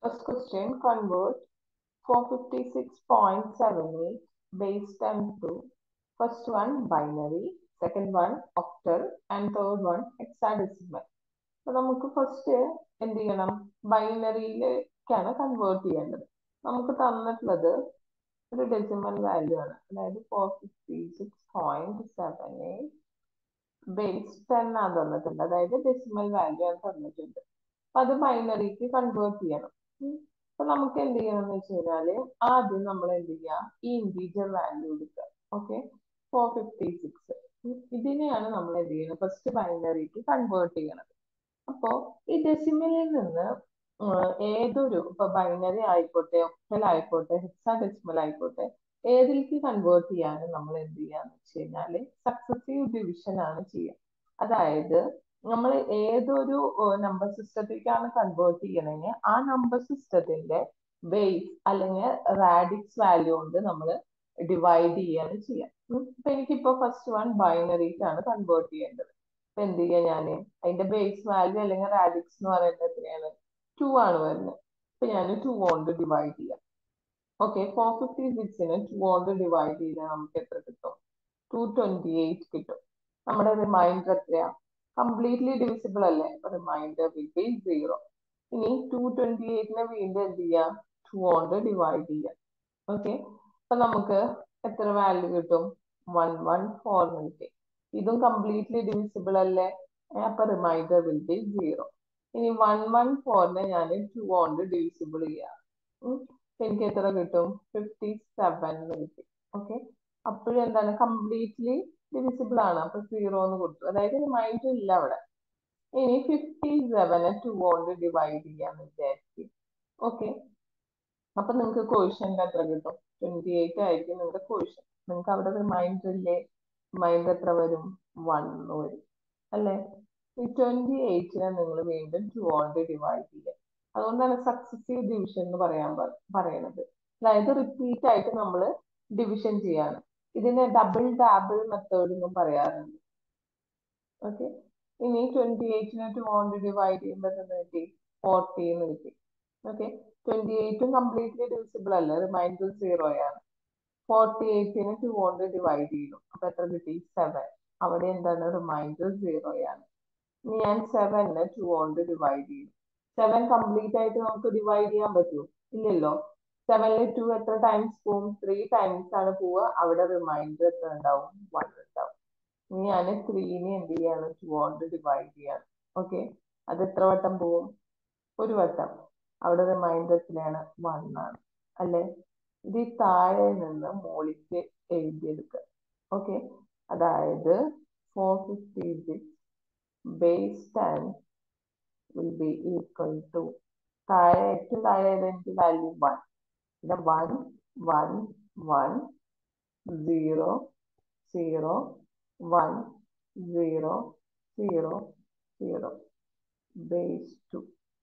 First question, convert 456.78 base 10 to first one binary, second one octal and third one hexadecimal. അപ്പൊ നമുക്ക് first എന്ത് ചെയ്യണം ബൈനറിയിലേക്കാണ് convert ചെയ്യേണ്ടത് നമുക്ക് തന്നിട്ടുള്ളത് ഒരു ഡെസിമൽ വാല്യൂ ആണ് അതായത് four fifty six point seven eight base ten ആണ് തന്നിട്ടുണ്ട് അതായത് ഡെസിമൽ വാല്യൂ ആണ് തന്നിട്ടുണ്ട് അപ്പൊ അത് ബൈനറിക്ക് കൺവേർട്ട് ചെയ്യണം ഉം. അപ്പൊ നമുക്ക് എന്ത് ചെയ്യണം എന്ന് വെച്ച് കഴിഞ്ഞാല് ആദ്യം നമ്മൾ എന്ത് ചെയ്യുക ഈ ഇൻറ്റീജർ വാല്യൂ എടുക്കുക ഓക്കെ ഫോർ ഫിഫ്റ്റി സിക്സ് ഇതിനെയാണ് നമ്മൾ എന്ത് ചെയ്യുന്നത് ഫസ്റ്റ് ബൈനറിക്ക് കൺവേർട്ട് ചെയ്യണത് അപ്പോ ഈ ഡെസിമലിൽ നിന്ന് ആഹ് ഏതൊരു ഇപ്പൊ ബൈനറി ആയിക്കോട്ടെ ഒക്ടൽ ആയിക്കോട്ടെ ഹെക്സാഡെസിമൽ ആയിക്കോട്ടെ ഏതിലേക്ക് കൺവേർട്ട് ചെയ്യാനും നമ്മൾ എന്ത് ചെയ്യാന്ന് വെച്ച് കഴിഞ്ഞാല് സക്സസീവ് ഡിവിഷൻ ആണ് ചെയ്യുക അതായത് നമ്മൾ ഏതൊരു നമ്പർ സിസ്റ്റത്തിലേക്കാണ് കൺവേർട്ട് ചെയ്യണമെങ്കിൽ ആ നമ്പർ സിസ്റ്റത്തിന്റെ ബേസ് അല്ലെങ്കിൽ റാഡിക്സ് വാല്യൂ കൊണ്ട് നമ്മൾ ഡിവൈഡ് ചെയ്യാണ് ചെയ്യുക ഉം. ഇപ്പൊ എനിക്കിപ്പോ ഫസ്റ്റ് വൺ ബൈനറിക്കാണ് കൺവേർട്ട് ചെയ്യേണ്ടത് അപ്പൊ എന്ത് ചെയ്യാ ഞാന് അതിന്റെ ബേസ് വാല്യൂ അല്ലെങ്കിൽ റാഡിക്സ് എന്ന് പറയുന്നത് എത്രയാണ് ടു ആണ് വരുന്നത് അപ്പൊ ഞാൻ ടു കൊണ്ട് ഡിവൈഡ് ചെയ്യാം ഓക്കെ ഫോർ ഫിഫ്റ്റി സിക്സിന് ടു കൊണ്ട് ഡിവൈഡ് ചെയ്താൽ നമുക്ക് എത്ര കിട്ടും ടു ട്വന്റി എയ്റ്റ് കിട്ടും നമ്മുടെ റിമൈൻഡർ എത്രയാ കംപ്ലീറ്റ്ലി ഡിവിസിബിൾ അല്ലേ അപ്പൊ റിമൈൻഡർ വിൽ ബി സീറോ ഇനി ടു ട്വന്റി എയ്റ്റിനെ വീണ്ടും എന്ത് ചെയ്യാം ടു കൊണ്ട് ഡിവൈഡ് ചെയ്യാം ഓക്കെ അപ്പൊ നമുക്ക് എത്ര വാല്യൂ കിട്ടും വൺ വൺ ഫോർ കിട്ടി ഇതും കംപ്ലീറ്റ്ലി ഡിവിസിബിൾ അല്ലേ ഏ, അപ്പൊ റിമൈൻഡർ വിൽ ബി സീറോ ഇനി വൺ വൺ ഫോറിനെ ഞാൻ ടു കൊണ്ട് ഡിവിസിബിൾ ചെയ്യാം ഉം. അപ്പൊ എനിക്ക് എത്ര കിട്ടും ഫിഫ്റ്റി സെവൻ കിട്ടി ഓക്കെ അപ്പോഴും എന്താണ് കംപ്ലീറ്റ്ലി ഡിവിസിബിൾ ആണ് അപ്പൊ സീറോ എന്ന് കൊടുത്തു അതായത് റിമൈൻഡർ ഇല്ല അവിടെ ഇനി ഫിഫ്റ്റി സെവനെ ടു കൊണ്ട് ഡിവൈഡ് ചെയ്യാന്ന് വിചാരിക്കും ഓക്കെ അപ്പൊ നിങ്ങൾക്ക് കോഷ്യന്റ് എത്ര കിട്ടും ട്വന്റി എയ്റ്റ് ആയിരിക്കും നിങ്ങളുടെ കോഷ്യൻ നിങ്ങൾക്ക് അവിടെ റിമൈൻഡർ ഇല്ലേ റിമൈൻഡർ എത്ര വരും വൺ വരും അല്ലേ ഈ ട്വന്റി എയ്റ്റിനെ നിങ്ങൾ വീണ്ടും ടു കൊണ്ട് ഡിവൈഡ് ചെയ്യുക അതുകൊണ്ടാണ് സക്സസീവ് ഡിവിഷൻ എന്ന് പറയാൻ പ- പറയണത് അതായത് റിപ്പീറ്റ് ആയിട്ട് നമ്മൾ ഡിവിഷൻ ചെയ്യാണ് ഇതിനെ ഡബിൾ ഡാബിൾ മെത്തേഡ് എന്നും പറയാറുണ്ട് ഓക്കെ ഇനി ട്വന്റി എയ്റ്റിനെ ടു കൊണ്ട് ഡിവൈഡ് ചെയ്യുമ്പോൾ എന്താ കിട്ടി ഫോർട്ടി എന്ന് കിട്ടി ഓക്കെ ട്വന്റി എയ്റ്റും കംപ്ലീറ്റ്ലി ഡിവിസിബിൾ അല്ല റിമൈൻഡർ സീറോ ആണ് ഫോർട്ടി എയ്റ്റിനെ ടു കൊണ്ട് ഡിവൈഡ് ചെയ്തു അപ്പൊ എത്ര കിട്ടി സെവൻ അവിടെ എന്താണ് റിമൈൻഡർ സീറോ ആണ് ഇനി ഞാൻ സെവനെ ടു കൊണ്ട് ഡിവൈഡ് ചെയ്തു സെവൻ കംപ്ലീറ്റ് ആയിട്ട് നമുക്ക് ഡിവൈഡ് ചെയ്യാൻ പറ്റുമോ ഇല്ലല്ലോ സെവനിൽ ടു എത്ര ടൈംസ് പോവും ത്രീ ടൈംസ് ആണ് പോവുക അവിടെ റിമൈൻഡർ എത്ര ഉണ്ടാവും വൺ ഉണ്ടാവും ഇനി ഞാൻ ത്രീനെ എന്ത് ചെയ്യാണ് ടു കൊണ്ട് ഡിവൈഡ് ചെയ്യാണ് ഓക്കെ അത് എത്ര വട്ടം പോവും ഒരു വട്ടം അവിടെ റിമൈൻഡർ എത്രയാണ് വൺ ആണ് അല്ലെ ഇത് ഈ താഴെ നിന്ന് മുകളിലേക്ക് എഴുതിയെടുക്കുക ഓക്കെ അതായത് four fifty six base ten will be equal to താഴെ ഏറ്റവും താഴെ ഏതാ എനിക്ക് വാല്യൂ വൺ പിന്നെ one one one zero zero one zero zero zero base two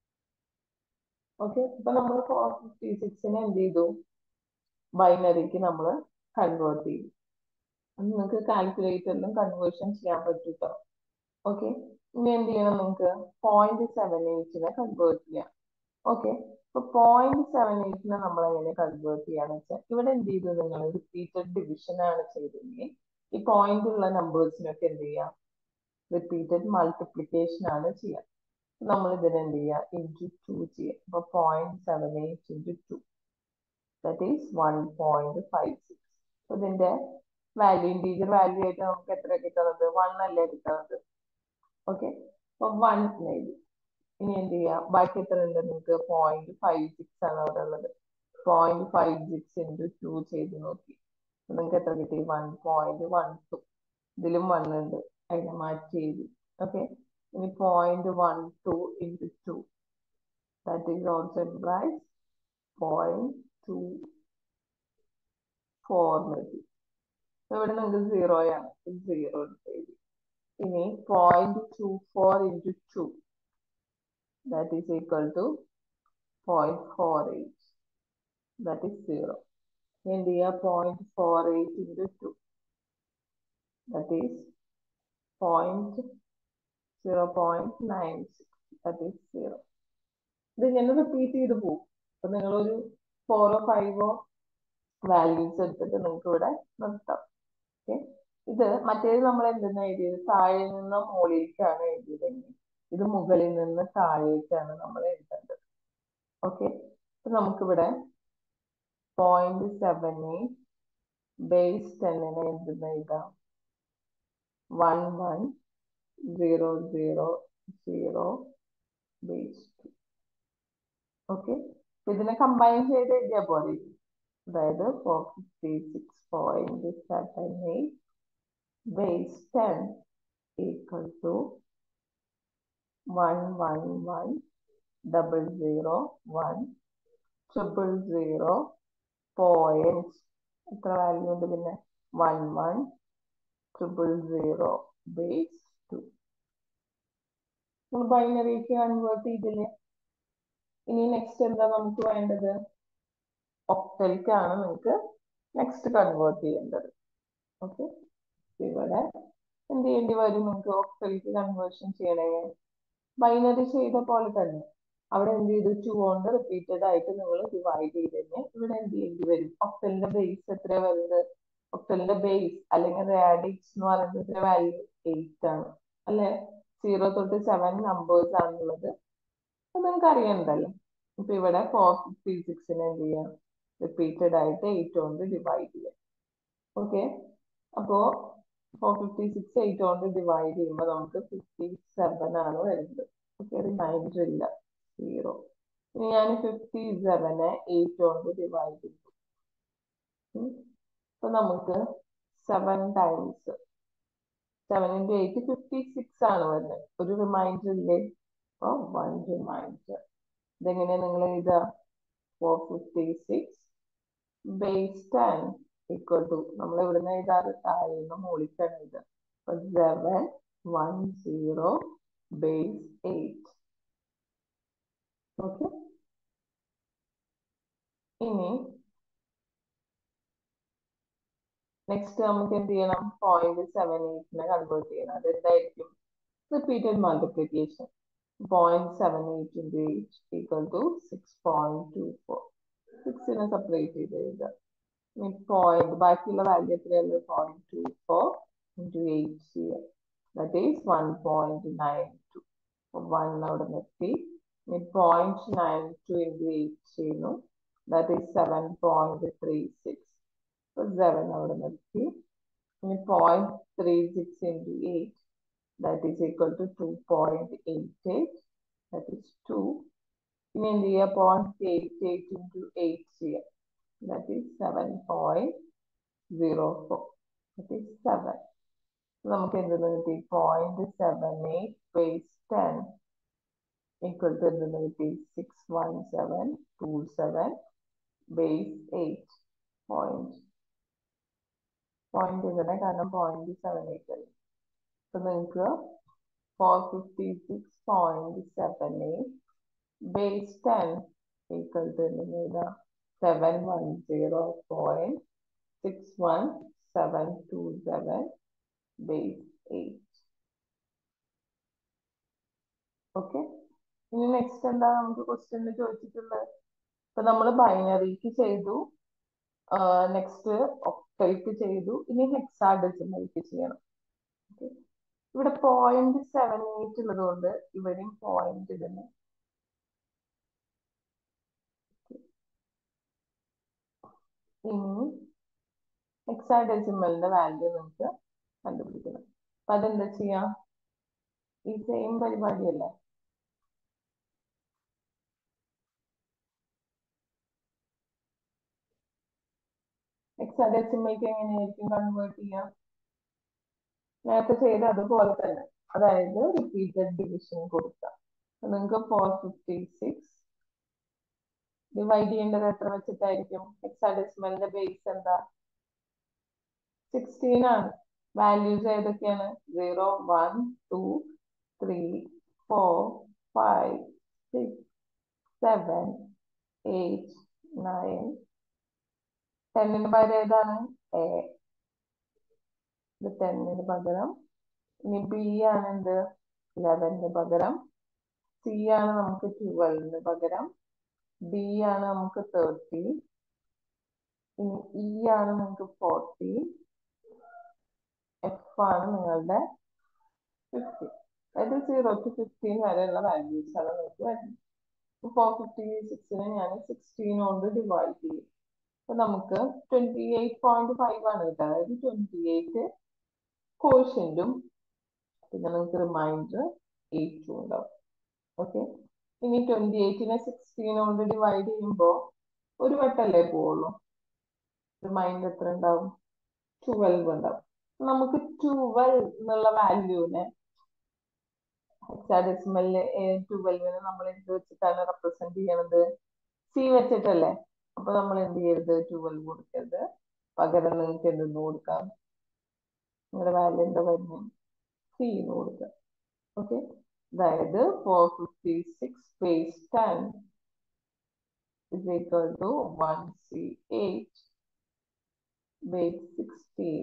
okay ഇപ്പൊ നമ്മൾ ഫോർ ഫിഫ്റ്റി സിക്സിനെ എന്ത് ചെയ്തു ബൈനറിക്ക് നമ്മൾ കൺവേർട്ട് ചെയ്തു അത് നിങ്ങൾക്ക് കാൽക്കുലേറ്ററിലും കൺവേർഷൻ ചെയ്യാൻ പറ്റും കേട്ടോ ഓക്കെ ഇനി എന്ത് ചെയ്യണം നിങ്ങൾക്ക് പോയിന്റ് സെവൻ എയ്റ്റിനെ കൺവേർട്ട് ചെയ്യാം ഓക്കെ ഇപ്പൊ പോയിന്റ് സെവൻ എയ്റ്റിനെ നമ്മൾ എങ്ങനെ കൺവേർട്ട് ചെയ്യാന്ന് വെച്ചാൽ ഇവിടെ എന്ത് ചെയ്തു നിങ്ങൾ റിപ്പീറ്റഡ് ഡിവിഷൻ ആണ് ചെയ്തെങ്കിൽ ഈ പോയിന്റ് ഉള്ള നമ്പേഴ്സിനൊക്കെ എന്ത് ചെയ്യാം റിപ്പീറ്റഡ് മൾട്ടിപ്ലിക്കേഷൻ ആണ് ചെയ്യുക നമ്മൾ ഇതിനെ എന്ത് ചെയ്യുക ഇൻറ്റു ടു ചെയ്യുക അപ്പൊ point seven eight into two that is one point five six ഇതിന്റെ വാല്യൂ ഇൻറ്റീജർ വാല്യൂ ആയിട്ട് നമുക്ക് എത്ര കിട്ടുന്നത് വൺ അല്ലേ കിട്ടുന്നത് ഓക്കെ അപ്പൊ വൺ എഴുതി ഇനി എന്ത് ചെയ്യാം ബാക്കി എത്ര ഉണ്ട് നിങ്ങൾക്ക് പോയിന്റ് ഫൈവ് സിക്സ് ആണ് അവിടെ ഉള്ളത് point five six into two ചെയ്ത് നോക്കി നിങ്ങൾക്ക് എത്ര കിട്ടി വൺ പോയിന്റ് വൺ ടു ഇതിലും വൺ ഉണ്ട് അതിനെ മാറ്റി എഴുതി ഓക്കെ ഇനി point one two into two that is also implies point two four കിട്ടി ഇവിടെ നിങ്ങൾക്ക് സീറോ ആണ് സീറോ എടുത്ത് എഴുതി ഇനി point two four into two that is equal to point four eight that is zero എന്ത് ചെയ്യുക point four eight into two that is point zero point nine six that is zero ഇത് ഇങ്ങനെ repeat ചെയ്ത് പോകും അപ്പൊ നിങ്ങളൊരു ഫോറോ ഫൈവോ values എടുത്തിട്ട് നിങ്ങൾക്ക് ഇവിടെ നിർത്താം ഓക്കെ ഇത് മറ്റേത് നമ്മൾ എന്തെന്ന് എഴുതിയത് താഴെ നിന്ന് മുകളിലേക്കാണ് എഴുതിയതെങ്കിൽ ഇത് മുകളിൽ നിന്ന് താഴേക്കാണ് നമ്മൾ എഴുതേണ്ടത് ഓക്കെ അപ്പൊ നമുക്കിവിടെ പോയിന്റ് സെവൻ എയ്റ്റ് ബേസ് ടെന്നിനെ എന്തെന്ന് എഴുതാം one one zero zero zero base two okay ഇതിനെ കമ്പൈൻ ചെയ്ത് എഴുതിയാൽ പോലെ അതായത് four fifty six point seven eight base ten equal to one one one double zero one triple zero point എത്ര value ഉണ്ട് പിന്നെ one one triple zero base two നമ്മൾ ബൈനറിക്ക് കൺവേർട്ട് ചെയ്തില്ലേ ഇനി നെക്സ്റ്റ് എന്താ നമുക്ക് വേണ്ടത് ഒക്ടൽക്കാണ് നിങ്ങൾക്ക് നെക്സ്റ്റ് കൺവേർട്ട് ചെയ്യേണ്ടത് ഓക്കെ ഇവിടെ എന്ത് ചെയ്യേണ്ടി വരും നിങ്ങൾക്ക് ഒക്ടൽക്ക് കൺവേർഷൻ ചെയ്യണമെങ്കിൽ ബൈനറി ചെയ്ത പോലെ തന്നെ അവിടെ എന്ത് ചെയ്തു ടു കൊണ്ട് റിപ്പീറ്റഡ് ആയിട്ട് നിങ്ങൾ ഡിവൈഡ് ചെയ്ത് കഴിഞ്ഞാൽ ഇവിടെ എന്ത് ചെയ്യേണ്ടി വരും ഒക്ടലിന്റെ ബേസ് എത്രയാ വരുന്നത് ഒക്ടലിന്റെ ബേസ് അല്ലെങ്കിൽ റാഡിക്സ് എന്ന് പറയുന്നത് വാല്യൂ എയ്റ്റ് ആണ് അല്ലെ സീറോ തൊട്ട് സെവൻ നമ്പേഴ്സ് ആണുള്ളത് അത് നിങ്ങൾക്ക് അറിയണ്ടല്ലോ ഇപ്പൊ ഇവിടെ ഫോർ ഫിഫ്റ്റി സിക്സിനെ എന്ത് ചെയ്യാം റിപ്പീറ്റഡ് ആയിട്ട് എയ്റ്റ് കൊണ്ട് ഡിവൈഡ് ചെയ്യാം ഓക്കെ അപ്പോ ഫോർ ഫിഫ്റ്റി സിക്സ് എയ്റ്റ് കൊണ്ട് ഡിവൈഡ് ചെയ്യുമ്പോൾ നമുക്ക് ഫിഫ്റ്റി സെവൻ ആണ് വരുന്നത് ഓക്കെ റിമൈൻഡർ ഇല്ല സീറോ ഇനി ഞാൻ ഫിഫ്റ്റി സെവനെ എയ്റ്റ് കൊണ്ട് ഡിവൈഡ് ചെയ്തു അപ്പൊ നമുക്ക് seven times seven into eight fifty six ആണ് വരുന്നത് ഒരു റിമൈൻഡർ ഇല്ലേ അപ്പൊ വൺ റിമൈൻഡർ ഇതെങ്ങനെയാ നിങ്ങൾ എഴുതുക four fifty six base ten equal to നമ്മൾ ഇവിടുന്ന് എഴുതാറ് താഴെ നിന്ന് മുകളിലേക്കാണ് എഴുതുക അപ്പൊ seven one zero base eight okay ഇനി നെക്സ്റ്റ് നമുക്ക് എന്ത് ചെയ്യണം പോയിന്റ് സെവൻ എയ്റ്റിനെ കൺവേർട്ട് ചെയ്യണം അത് എന്തായിരിക്കും repeated multiplication point seven eight into eight equal to six point two four സിക്സിനെ സെപ്പറേറ്റ് ചെയ്ത് എഴുതുക ഇനി പോയിന്റ് ബാക്കിയുള്ള വാല്യൂ എത്രയുള്ളത് point two four into eight ചെയ്യുക that is one point nine two one അവിടെ നിർത്തി ഇനി point nine two into eight ചെയ്യുന്നു that is seven point three six seven അവിടെ നിർത്തി ഇനി point three six into eight that is equal to two point eight eight that is two ഇനി എന്ത് ചെയ്യുക point eight eight into eight ചെയ്യുക that is seven point zero four that is seven നമുക്ക് എന്തെന്ന് കിട്ടി point seven eight base ten equal to എന്തെന്ന് കിട്ടി six one seven two seven base eight point point ഇങ്ങനെ കാരണം പോയിന്റ് സെവൻ എയ്റ്റ് അല്ലേ അപ്പൊ നിങ്ങൾക്ക് four fifty six point seven eight base ten equal to എന്തെന്ന് seven one zero point six one seven two seven base eight okay ഇനി next എന്താ നമുക്ക് ക്വസ്റ്റ്യനിൽ ചോദിച്ചിട്ടുള്ളത് ഇപ്പൊ നമ്മൾ ബൈനറിക്ക് ചെയ്തു നെക്സ്റ്റ് ഒക്ടൈക്ക് ചെയ്തു ഇനി ഹെക്സാഡെസിമൽക്ക് ചെയ്യണം ഓക്കെ ഇവിടെ പോയിന്റ് സെവൻ എയ്റ്റ് ഉള്ളത് കൊണ്ട് ഇവിടെയും പോയിന്റ് ഇടുന്നു ഇനി ഹെക്സാഡെസിമലിന്റെ വാല്യൂ നമുക്ക് കണ്ടുപിടിക്കണം അപ്പൊ അതെന്താ ചെയ്യാം ഈ സെയിം പരിപാടിയല്ലേ ഹെക്സാഡെസിമൽക്ക് എങ്ങനെയായിരിക്കും കൺവേർട്ട് ചെയ്യാം നേരത്തെ ചെയ്ത അതുപോലെ തന്നെ അതായത് റിപ്പീറ്റഡ് ഡിവിഷൻ കൊടുക്കാം നിങ്ങൾക്ക് ഫോർ ഫിഫ്റ്റി സിക്സ് ഡിവൈഡ് ചെയ്യേണ്ടത് എത്ര വെച്ചിട്ടായിരിക്കും ഹെക്സാഡെസിമലിന്റെ ബേസ് എന്താ സിക്സ്റ്റീൻ ആണ് വാല്യൂസ് ഏതൊക്കെയാണ് zero one two three four five six seven eight nine ടെന്നിന് പകരം ഏതാണ് എ ഇത് ടെന്നിന് പകരം ഇനി ബി ആണ് എന്ത് ഇലവന് പകരം സി ആണ് നമുക്ക് ട്വൽവിന് പകരം ഡി ആണ് നമുക്ക് തേർട്ടി ഇനി ഇ ആണ് നിങ്ങൾക്ക് ഫോർട്ടി എഫ് ആണ് നിങ്ങളുടെ ഫിഫ്റ്റി അതായത് സീറോ ടു ഫിഫ്റ്റീൻ വരെയുള്ള വാല്യൂസ് ആണ് നിങ്ങൾക്ക് വരുന്നത് ഫോർ ഫിഫ്റ്റി സിക്സിനെ ഞാൻ സിക്സ്റ്റീൻ കൊണ്ട് ഡിവൈഡ് ചെയ്യും അപ്പൊ നമുക്ക് ട്വന്റി എയ്റ്റ് പോയിന്റ് ഫൈവ് ആണ് കിട്ടുക അതായത് ട്വന്റി എയ്റ്റ് കോഷ്യന്റും പിന്നെ നമുക്ക് റിമൈൻഡർ എയ്റ്റും ഉണ്ടാവും ഓക്കെ ഇനി ട്വന്റി എയ്റ്റിനെ സിക്സ്റ്റീൻ കൊണ്ട് ഡിവൈഡ് ചെയ്യുമ്പോൾ ഒരു വട്ടല്ലേ പോവുള്ളൂ റിമൈൻഡർ എത്ര ഉണ്ടാവും ട്വൽവ് ഉണ്ടാവും നമുക്ക് ട്വൽവ് എന്നുള്ള വാല്യൂവിനെ ഹെക്സാഡെസിമലില് ട്വൽവിനെ നമ്മൾ എന്ത് വെച്ചിട്ടാണ് റെപ്രസെന്റ് ചെയ്യണത് സി വെച്ചിട്ടല്ലേ അപ്പൊ നമ്മൾ എന്ത് ചെയ്യരുത് ട്വൽവ് കൊടുക്കരുത് പകരം നിങ്ങൾക്ക് എന്തെന്ന് കൊടുക്കാം നിങ്ങളുടെ വാല്യൂ എന്താ വരുന്നത് സി എന്ന് കൊടുക്കുക ഓക്കെ അതായത് four fifty six base ten is equal to 1C8 base 16.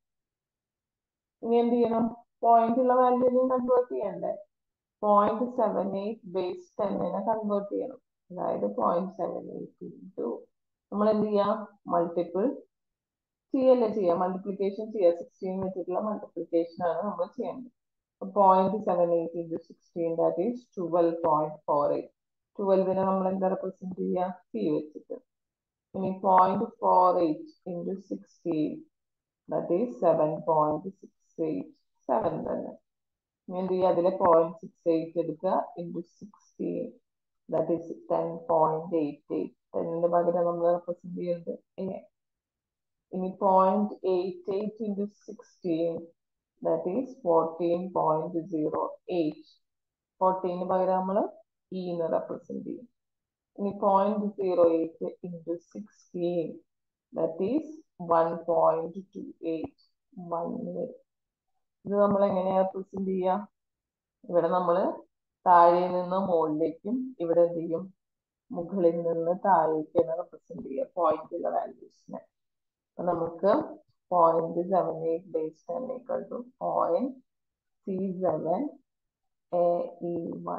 ഇനി എന്ത് ചെയ്യണം പോയിന്റ് ഉള്ള വാല്യൂവിനെയും കൺവേർട്ട് ചെയ്യണ്ടേ പോയിന്റ് സെവൻ എയ്റ്റ് ബേസ് ടെന്നിനെ കൺവേർട്ട് ചെയ്യണം അതായത് പോയിന്റ് സെവൻ എയ്റ്റ് ഇൻറ്റു നമ്മൾ എന്ത് ചെയ്യാം മൾട്ടിപ്പിൾ ചെയ്യല്ലേ ചെയ്യാം മൾട്ടിപ്ലിക്കേഷൻ ചെയ്യാം സിക്സ്റ്റീൻ വെച്ചിട്ടുള്ള മൾട്ടിപ്ലിക്കേഷൻ ആണ് നമ്മൾ ചെയ്യേണ്ടത് point seven eight into sixteen that is twelve point four eight ട്വൽവിനെ നമ്മൾ എന്താ റെപ്രസെന്റ് ചെയ്യുക സി വെച്ചിട്ട് ഇനി point four eight into sixteen that is seven point six eight seven തന്നെ ഇനി എന്ത് ചെയ്യുക അതിലെ പോയിന്റ് സിക്സ് എയ്റ്റ് എടുക്കുക into sixteen that is ten point eight eight ടെന്നിന്റെ പകരം നമ്മൾ റെപ്രസെന്റ് ചെയ്യുന്നത് എ ഇനി point eight eight into sixteen that is fourteen point zero eight fourteen പകരം നമ്മൾ ഇന്ന് റെപ്രസെന്റ് ചെയ്യും ഇനി point zero eight into sixteen that is one point two eight one വരും ഇത് നമ്മൾ എങ്ങനെയാ റെപ്രസെന്റ് ചെയ്യുക ഇവിടെ നമ്മൾ താഴെ നിന്ന് മുകളിലേക്കും ഇവിടെ എന്ത് ചെയ്യും മുകളിൽ നിന്ന് താഴേക്കാണ് റെപ്രസെന്റ് ചെയ്യുക പോയിന്റുള്ള വാല്യൂസിനെ അപ്പൊ നമുക്ക് point seven eight base ten equal to point C seven A E one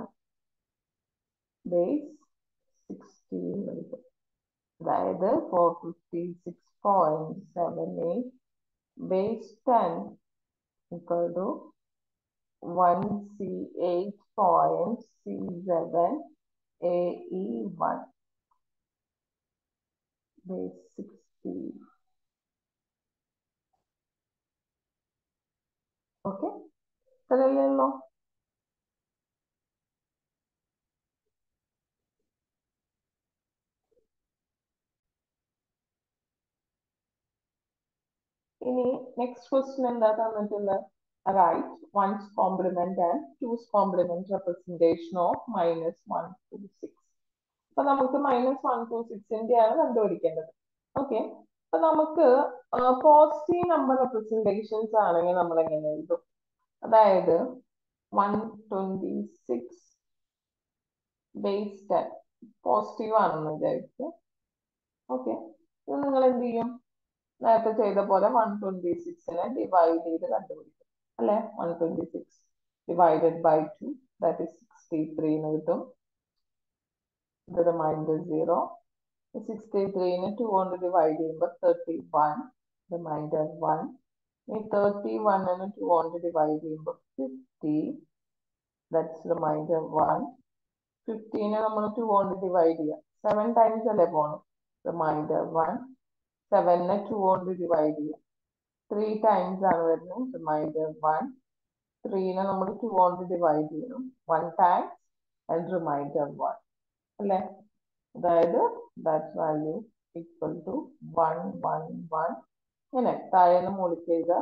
base sixteen വരും അതായത് four fifty six point seven eight base ten equal to one C eight point C seven A E one base sixteen okay ഇത്രയല്ലേ ഉള്ളൂ ഇനി next question എന്താ തന്നിട്ടുള്ളത് right one's complement and two's complement representation of minus one two six അപ്പൊ നമുക്ക് minus one to സിക്സിന്റെ ആണ് കണ്ടുപിടിക്കേണ്ടത് okay അപ്പൊ നമുക്ക് പോസിറ്റീവ് നമ്പർ റെപ്രസെന്റേഷൻസ് ആണെങ്കിൽ നമ്മൾ എങ്ങനെ എഴുതും അതായത് one twenty six base ten positive ആണെന്ന് വിചാരിച്ചു ഓക്കെ ഇത് നിങ്ങൾ എന്ത് ചെയ്യും നേരത്തെ ചെയ്ത പോലെ വൺ ട്വന്റി സിക്സിനെ ഡിവൈഡ് ചെയ്ത് കണ്ടുപിടിക്കും അല്ലെ one twenty six divided by two that is sixty three എന്ന് കിട്ടും ഇത് റിമൈൻഡർ സീറോ സിക്സ്റ്റി ത്രീനെ ടു കൊണ്ട് ഡിവൈഡ് ചെയ്യുമ്പോൾ തേർട്ടി വൺ റിമൈൻഡർ വൺ ഈ തേർട്ടി വണ്ണിന് ടു കൊണ്ട് ഡിവൈഡ് ചെയ്യുമ്പോൾ ഫിഫ്റ്റി ദാറ്റ്സ് റിമൈൻഡർ വൺ ഫിഫ്റ്റീനെ നമ്മൾ ടു കൊണ്ട് ഡിവൈഡ് ചെയ്യാം സെവൻ ടൈംസ് അല്ലേ പോണം റിമൈൻഡർ വൺ സെവനെ ടു കൊണ്ട് ഡിവൈഡ് ചെയ്യാം ത്രീ ടൈംസ് ആണ് വരുന്നത് റിമൈൻഡർ വൺ ത്രീനെ നമ്മൾ ടു കൊണ്ട് ഡിവൈഡ് ചെയ്യണം one times and remainder one അല്ലേ അതായത് that value equal to one one one ഇങ്ങനെ താഴേന്ന് മുകളിലേക്ക് എഴുതുക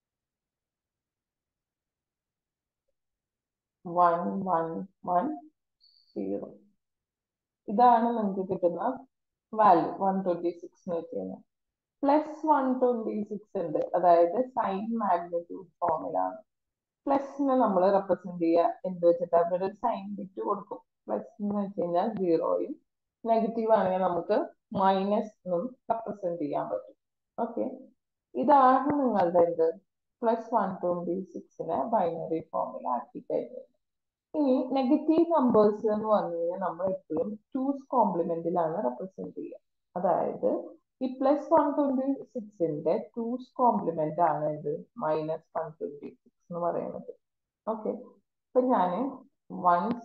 വൺ വൺ വൺ സീറോ ഇതാണ് നിങ്ങൾക്ക് കിട്ടുന്ന വാല്യൂ വൺ ട്വന്റി സിക്സ് എന്ന് വെച്ച് കഴിഞ്ഞാൽ പ്ലസ് വൺ ട്വന്റി സിക്സ് ഉണ്ട് അതായത് സൈൻ മാഗ്നിറ്റ്യൂഡ് ഫോമിലാണ് പ്ലസിനെ നമ്മൾ റെപ്രസെന്റ് ചെയ്യുക എന്ത് വെച്ചിട്ട് അവിടെ ഒരു സൈൻ ബിറ്റ് കൊടുക്കും പ്ലസ് എന്ന് വെച്ച് കഴിഞ്ഞാൽ സീറോയും നെഗറ്റീവ് ആണെങ്കിൽ നമുക്ക് മൈനസ് എന്നും റെപ്രസെന്റ് ചെയ്യാൻ പറ്റും ഓക്കെ ഇതാണ് നിങ്ങളുടെ എന്ത് പ്ലസ് വൺ ട്വന്റി സിക്സിനെ ബൈനറി ഫോമിൽ ആക്കി കഴിഞ്ഞത് ഇനി നെഗറ്റീവ് നമ്പേഴ്സ് എന്ന് പറഞ്ഞു കഴിഞ്ഞാൽ നമ്മൾ എപ്പോഴും ടൂസ് കോംപ്ലിമെന്റിലാണ് റെപ്രസെന്റ് ചെയ്യുക അതായത് ഈ പ്ലസ് വൺ ട്വന്റി സിക്സിന്റെ ടൂസ് കോംപ്ലിമെന്റ് ആണ് ഇത് മൈനസ് വൺ ട്വന്റി സിക്സ് എന്ന് പറയുന്നത് ഓക്കെ അപ്പൊ ഞാൻ one's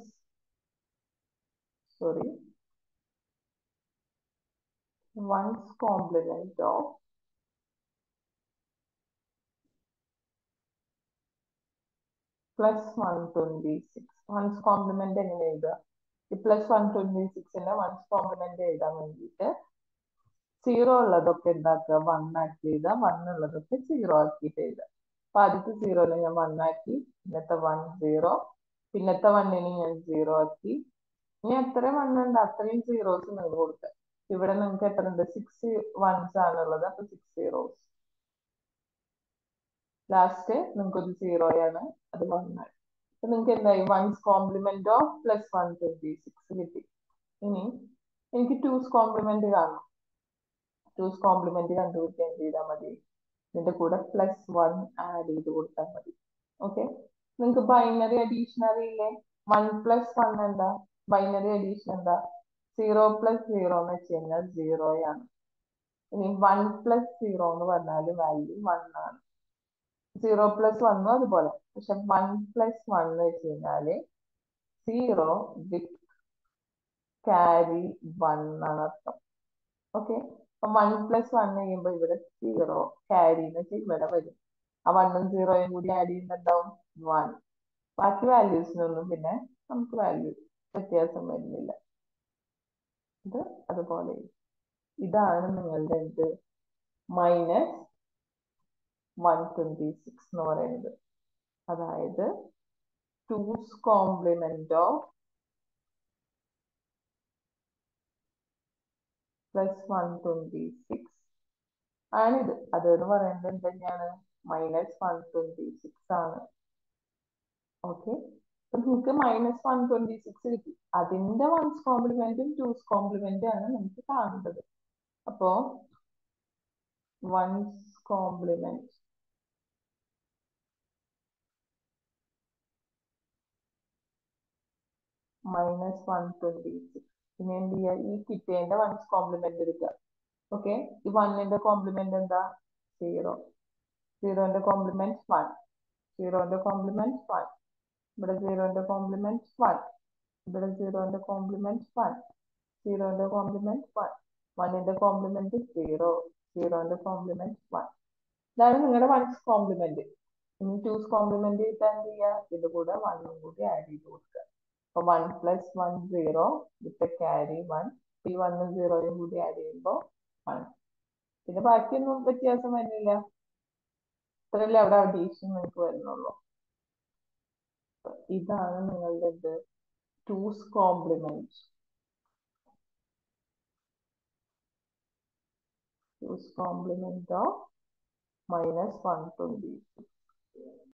sorry one's complement of plus one twenty six one's complement എങ്ങനെ എഴുതുക ഈ പ്ലസ് വൺ ട്വന്റി സിക്സിന്റെ വൺസ് കോംപ്ലിമെന്റ് എഴുതാൻ വേണ്ടിയിട്ട് സീറോ ഉള്ളതൊക്കെ എന്താക്കുക വൺ ആക്കി എഴുതുക വൺ ഉള്ളതൊക്കെ സീറോ ആക്കിയിട്ട് എഴുതുക അപ്പൊ ആദ്യത്തെ സീറോനെ ഞാൻ വൺ ആക്കി പിന്നത്തെ വൺ സീറോ പിന്നത്തെ വണ്ണിന് ഞാൻ സീറോ ആക്കി ഇനി എത്ര വൺ ഉണ്ട് അത്രയും സീറോസ് നിങ്ങൾ കൊടുക്കുക ഇവിടെ നിങ്ങൾക്ക് എത്ര ഉണ്ട് സിക്സ് വൺസ് ആണുള്ളത് അപ്പൊ സിക്സ് സീറോസ് ലാസ്റ്റ് നിങ്ങൾക്ക് ഒരു സീറോയാണ് അത് വൺ ആണ് അപ്പൊ നിങ്ങൾക്ക് എന്തായി one's complement of plus one twenty six കിട്ടി ഇനി എനിക്ക് ടൂസ് കോംപ്ലിമെന്റ് കാണണം ടൂസ് കോംപ്ലിമെന്റ് കണ്ടുപിടിക്കാൻ ചെയ്താൽ മതി ഇതിന്റെ കൂടെ പ്ലസ് വൺ ആഡ് ചെയ്ത് കൊടുത്താൽ മതി ഓക്കെ നിങ്ങൾക്ക് ബൈനറി അഡീഷൻ അറിയില്ലേ വൺ പ്ലസ് വൺ എന്താ ബൈനറി അഡീഷൻ എന്താ സീറോ പ്ലസ് സീറോ എന്ന് വെച്ച് കഴിഞ്ഞാൽ സീറോയാണ് ഇനി വൺ പ്ലസ് സീറോ എന്ന് പറഞ്ഞാൽ വാല്യൂ വൺ ആണ് സീറോ പ്ലസ് വണ്ണും അതുപോലെ പക്ഷെ വൺ പ്ലസ് വൺ എന്ന് വെച്ച് കഴിഞ്ഞാല് സീറോ വിത്ത് ക്യാരി വൺ ആണ് അർത്ഥം ഓക്കെ അപ്പൊ വൺ പ്ലസ് വൺ ചെയ്യുമ്പോൾ ഇവിടെ സീറോ ക്യാരി എന്ന് വെച്ചാൽ ഇവിടെ വരും ആ വണ്ണും സീറോയും കൂടി ആഡ് ചെയ്യുമ്പോൾ എന്താവും വൺ ബാക്കി വാല്യൂസിനൊന്നും പിന്നെ നമുക്ക് വാല്യൂ വ്യത്യാസം വരുന്നില്ല ഇത് അതുപോലെ ഇതാണ് നിങ്ങളുടെ ഇത് മൈനസ് വൺ ട്വന്റി സിക്സ് എന്ന് പറയുന്നത് അതായത് two's complement of plus one twenty six ആണിത് അത് എന്ന് പറയുന്നത് എന്ത് തന്നെയാണ് മൈനസ് വൺ ട്വന്റി സിക്സ് ആണ് ഓക്കെ അപ്പൊ നിങ്ങൾക്ക് മൈനസ് വൺ ട്വന്റി സിക്സ് കിട്ടി അതിന്റെ വൺസ് കോംപ്ലിമെന്റും ടൂസ് കോംപ്ലിമെന്റും ആണ് നമുക്ക് കാണേണ്ടത് അപ്പോ one's complement minus one twenty six പിന്നെ എന്ത് ചെയ്യുക ഈ കിട്ടിയതിന്റെ വൺസ് കോംപ്ലിമെന്റ് എടുക്കുക ഓക്കെ ഈ വണ്ണിന്റെ കോംപ്ലിമെന്റ് എന്താ സീറോ സീറോന്റെ കോംപ്ലിമെന്റ് വൺ സീറോന്റെ കോംപ്ലിമെന്റ് വൺ ഇവിടെ സീറോന്റെ കോംപ്ലിമെന്റ് വൺ ഇവിടെ സീറോന്റെ കോംപ്ലിമെന്റ് വൺ സീറോന്റെ കോംപ്ലിമെന്റ് വൺ വണ്ണിന്റെ കോംപ്ലിമെന്റ് സീറോ സീറോന്റെ കോംപ്ലിമെന്റ് വൺ ഇതാണ് നിങ്ങളുടെ വൺസ് കോംപ്ലിമെന്റ് ഇനി ടൂസ് കോംപ്ലിമെന്റ് ചെയ്താൽ എന്ത് ചെയ്യുക ഇതിന്റെ കൂടെ വണ്ണും കൂടി ആഡ് ചെയ്ത് കൊടുക്കുക അപ്പൊ one plus one zero with carry one ഈ വണ്ണും സീറോയും കൂടി ആഡ് ചെയ്യുമ്പോൾ വൺ പിന്നെ ബാക്കിയൊന്നും വ്യത്യാസം വരുന്നില്ല ഇത്രയല്ലേ അവിടെ അഡീഷൻ നിങ്ങൾക്ക് വരുന്നുള്ളൂ ഇതാണ് നിങ്ങളുടെ ഇത് two's complement two's complement of minus one twenty